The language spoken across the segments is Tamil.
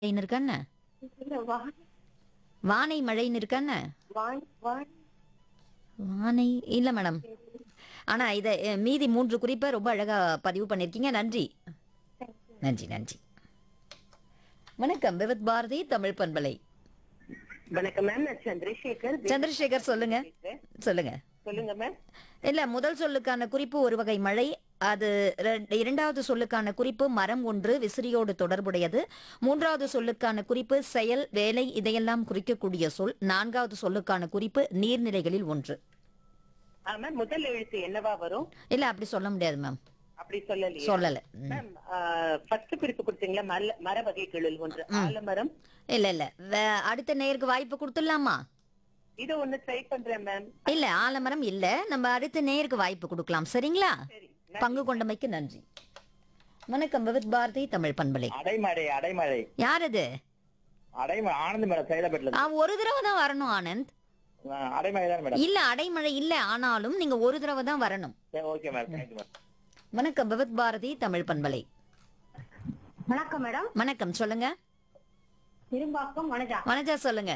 மழைன்னு இருக்கானே இல்ல வா- வானை மழைன்னு இருக்கானே வான்- வான் வானை இல்ல மேடம் ஆனா இத அஹ், மீதி மூன்று குறிப்பை ரொம்ப அழகா பதிவு பண்ணிருக்கீங்க நன்றி நன்றி நன்றி வணக்கம் விவத் பாரதி தமிழ் பண்பலை வணக்கம் மேம் நான் சந்திரசேகர் சந்திரசேகர் சொல்லுங்க சொல்லுங்க சொல்லுங்க மேம் இல்ல முதல் சொல்லுக்கான குறிப்பு ஒரு வகை மழை அது ரெ- இரண்டாவது சொல்லுக்கான குறிப்பு மரம் ஒன்று விசிறியோடு தொடர்புடையது மூன்றாவது சொல்லுக்கான குறிப்பு செயல் வேலை இதையெல்லாம் குறிக்கக்கூடிய சொல் நான்காவது சொல்லுக்கான குறிப்பு நீர்நிலைகளில் ஒன்று ஆ மேம் முதல் எழுத்து என்னவா வரும் இல்ல அப்படி சொல்ல முடியாது மேம் அப்படி சொல்லலையே சொல்லல ம். மேம் ஃபர்ஸ்ட் குறிப்பு கொடுத்தீங்களா மர மர வகைகளில் ஒன்று ஆலமரம் இல்ல இல்ல வே- அடுத்த நேருக்கு வாய்ப்பு கொடுத்துடலாமா இது ஒண்ணு ட்ரை பண்றேன் மேம் இல்ல ஆலமரம் இல்ல நம்ம அடுத்த நேருக்கு வாய்ப்பு கொடுக்கலாம் சரிங்களா சரி பங்கு கொண்டமைக்கு நன்றி வணக்கம் விவித் பாரதி தமிழ் பண்பலை அடைமழை அடைமழை யார் அது அடைமழை ஆனந்த் மேடம் சைதாபேட்ல ஆ, ஒரு தடவை தான் வரணும் ஆனந்த் அடைமழை தான் மேடம் இல்ல அடைமழை இல்ல ஆனாலும் நீங்க ஒரு தடவை தான் வரணும் சரி ஓகே மேடம் தேங்க்யூ மேடம் வணக்கம் விவித் பாரதி தமிழ் பண்பலை வணக்கம் மேடம் வணக்கம் சொல்லுங்க திரும்பாக்கம் வனஜா வனஜா சொல்லுங்க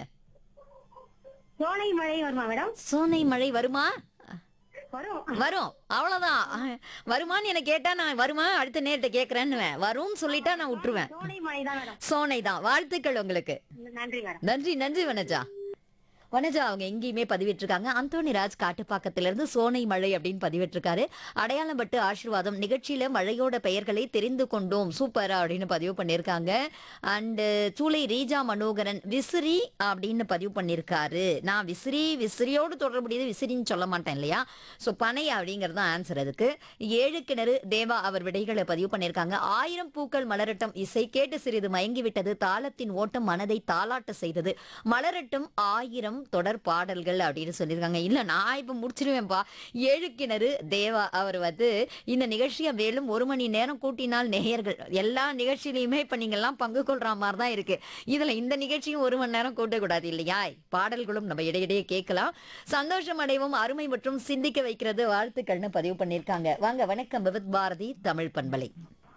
சோலை மழை வருமா மேடம் சோனை மழை வருமா வரும் வரும் அவ்வளவுதான் வருமான்னு என்ன கேட்டா நான் வருமா அடுத்த நேரத்தை கேக்குறேன்னு வரும்னு சொல்லிட்டா நான் விட்டுருவேன் சோலை மழை தான் மேடம் சோனை தான் வாழ்த்துக்கள் உங்களுக்கு நன்றி மேடம் நன்றி நன்றி வனஜா வனஜா அவங்க எங்கேயுமே பதிவிட்டிருக்காங்க அந்தோனி ராஜ் காட்டுப்பாக்கத்துல இருந்து சோனை மழை அப்படின்னு பதிவிட்டிருக்காரு அடையாளம் பட்டு ஆசீர்வாதம் நிகழ்ச்சியில மழையோட பெயர்களை தெரிந்து கொண்டோம் சூப்பர் அப்படின்னு பதிவு பண்ணியிருக்காங்க அண்ட் சூளை ரீஜா மனோகரன் விசிறி அப்படின்னு பதிவு பண்ணியிருக்காரு நான் விசிறி விசிறியோடு தொடர்புடையது விசிறின்னு சொல்ல மாட்டேன் இல்லையா ஸோ பனை அப்படிங்கிறது தான் ஆன்சர் அதுக்கு ஏழு கிணறு தேவா அவர் விடைகளை பதிவு பண்ணியிருக்காங்க ஆயிரம் பூக்கள் மலரட்டம் இசை கேட்டு சிறிது மயங்கிவிட்டது தாளத்தின் ஓட்டம் மனதை தாளாட்ட செய்தது மலரட்டும் ஆயிரம் தொடர் பாடல்கள் அப்படின்னு சொல்லியிருக்காங்க இல்ல நான் இப்ப முடிச்சிருவேன்ப்பா ஏழு கிணறு தேவா அவர் வந்து இந்த நிகழ்ச்சியை மேலும் ஒரு மணி நேரம் கூட்டினால் நேயர்கள் எல்லா நிகழ்ச்சியிலையுமே இப்ப நீங்க எல்லாம் பங்கு கொள்ற மாதிரி தான் இருக்கு இதுல இந்த நிகழ்ச்சியும் ஒரு மணி நேரம் கூட்டக்கூடாது இல்லையா பாடல்களும் நம்ம இடையிடையே கேட்கலாம் சந்தோஷம் அடைவோம் அருமை மற்றும் சிந்திக்க வைக்கிறது வாழ்த்துக்கள்னு பதிவு பண்ணியிருக்காங்க வாங்க வணக்கம் விவித் பாரதி தமிழ் பண்பலை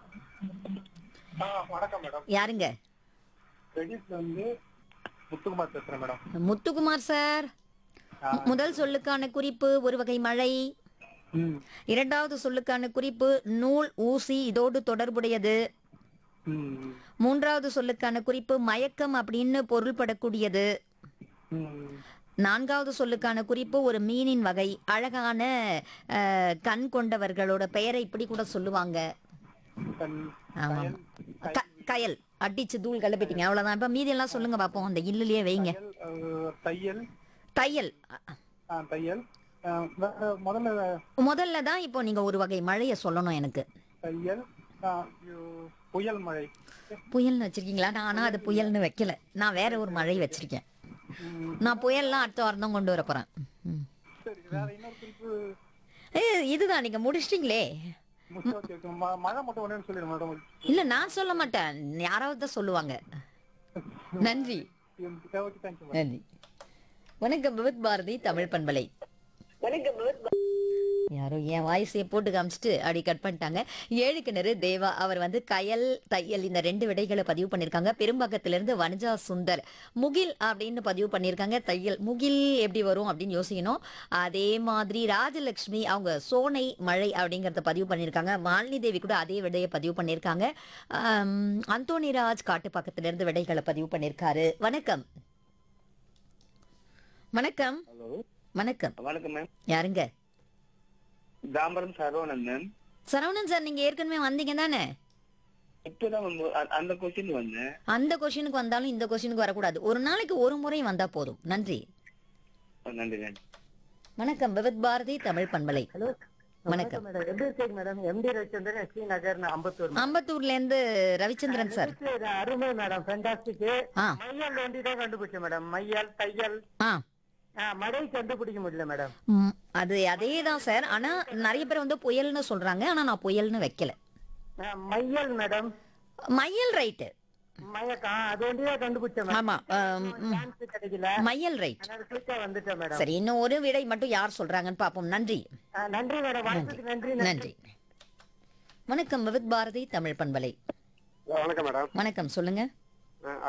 வணக்கம் மேடம் யாருங்க கிரெடிட்ல வந்து முத்துக்குமார் பேசுறேன் மேடம் முத்துக்குமார் சார் மு- முதல் சொல்லுக்கான குறிப்பு ஒரு வகை மழை ம் இரண்டாவது சொல்லுக்கான குறிப்பு நூல் ஊசி இதோடு தொடர்புடையது ம் மூன்றாவது சொல்லுக்கான குறிப்பு மயக்கம் அப்படின்னு பொருள்படக்கூடியது ம் நான்காவது சொல்லுக்கான குறிப்பு ஒரு மீனின் வகை அழகான அஹ், கண் கொண்டவர்களோட பெயரை இப்படி கூட சொல்லுவாங்க கண் ஆமா க- கயல் அடிச்சு தூள் கலப்பிட்டீங்க அவ்வளவுதான் இப்ப மீதி எல்லாம் சொல்லுங்க பாப்போம் அந்த இல்லையே வைங்க தையல், அஹ், தையல் தையல் ஆ, தையல் அஹ், வேற முதல்ல முதல்ல தான் இப்போ நீங்க ஒரு வகை மழையை சொல்லணும் எனக்கு தையல் ஆ, யோ, புயல் மழை புயல்னு வச்சிருக்கீங்களா நான் ஆனா அது புயல்னு வைக்கல நான் வேற ஒரு மழை வச்சிருக்கேன் ம், நான் புயல்லாம் அடுத்த வாரம் தான் கொண்டு வர போறேன் ம். சரி வேற இன்னொரு குறிப்பு ஏய், இதுதான் நீங்க முடிச்சிட்டீங்களே முக்கிய ஓகே ஓகே ம- மழை மட்டும் ஒண்ணு சொல்லிடுங்க மேடம் இல்ல நான் சொல்ல மாட்டேன் யாராவது தான் சொல்லுவாங்க நன்றி ஓகே தேங்க்யூ நன்றி வணக்கம் விவித் பாரதி தமிழ் பண்பலை வணக்கம் யாரோ என் வாய்ஸையை போட்டு காமிச்சிட்டு அப்படி கட் பண்ணிட்டாங்க ஏழு கிணறு தேவா அவர் வந்து கயல் தையல் இந்த ரெண்டு விடைகளை பதிவு பண்ணியிருக்காங்க பெரும்பாக்கத்திலிருந்து வனஜா சுந்தர் முகில் அப்படின்னு பதிவு பண்ணியிருக்காங்க தையல் முகில் எப்படி வரும் அப்படின்னு யோசிக்கணும் அதே மாதிரி ராஜலட்சுமி அவங்க சோனை மழை அப்படிங்கறத பதிவு பண்ணியிருக்காங்க மாலினி தேவி கூட அதே விடையை பதிவு பண்ணியிருக்காங்க ஆம், அந்தோணி ராஜ் காட்டுப்பாக்கத்திலிருந்து விடைகளை பதிவு பண்ணியிருக்காரு வணக்கம் வணக்கம் ஹலோ வணக்கம் வணக்கம் மேம் யாருங்க தாம்பரம் சரவணன் மேம் சரவணன் சார் நீங்க ஏற்கனவே வந்தீங்க தானே இப்பதான் வந்து அ- அந்த கொஸ்டின் வந்தேன் அந்த கொஷினுக்கு வந்தாலும் இந்த கொஷினுக்கு வரக்கூடாது ஒரு நாளைக்கு ஒரு முறை வந்தா போதும் நன்றி நன்றி நன்றி வணக்கம் விவித் பாரதி தமிழ் பண்பலை ஹலோ வணக்கம் மேடம் எப்படி இருக்கீங்க madam MD Ravichandran SV Nagar Ambattur அம்பத்தூர்ல இருந்து ரவிச்சந்திரன் சார் இது அருமை மேடம் ஃபென்டாஸ்டிக் ஆ மையல் வண்டி தான் கண்டுபிடிச்சேன் மேடம் மையல் தையல் ஆ ஆ, மழை கண்டுபிடிக்க முடியல மேடம் ம், அது அதே தான் சார் ஆனா நிறைய பேர் வந்து புயல்னு சொல்றாங்க ஆனா நான் புயல்னு வைக்கல ஆ, மையல் மேடம் மையல் ரைட்டு மயக்கா அது வண்டி தான் கண்டுபிடிச்சேன் மேடம் ஆமா ஆம், ம். சான்ஸ் கிடைக்கல மையல் ரைட் அதனால குயிக்கா வந்துட்டேன் மேடம் சரி இன்னும் ஒரு விடை மட்டும் யார் சொல்றாங்கன்னு பாப்போம் நன்றி ஆ, நன்றி மேடம் வாய்ப்புக்கு நன்றி நன்றி வணக்கம் விவித் பாரதி தமிழ் பண்பலை வணக்கம் மேடம் வணக்கம் சொல்லுங்க ஆ,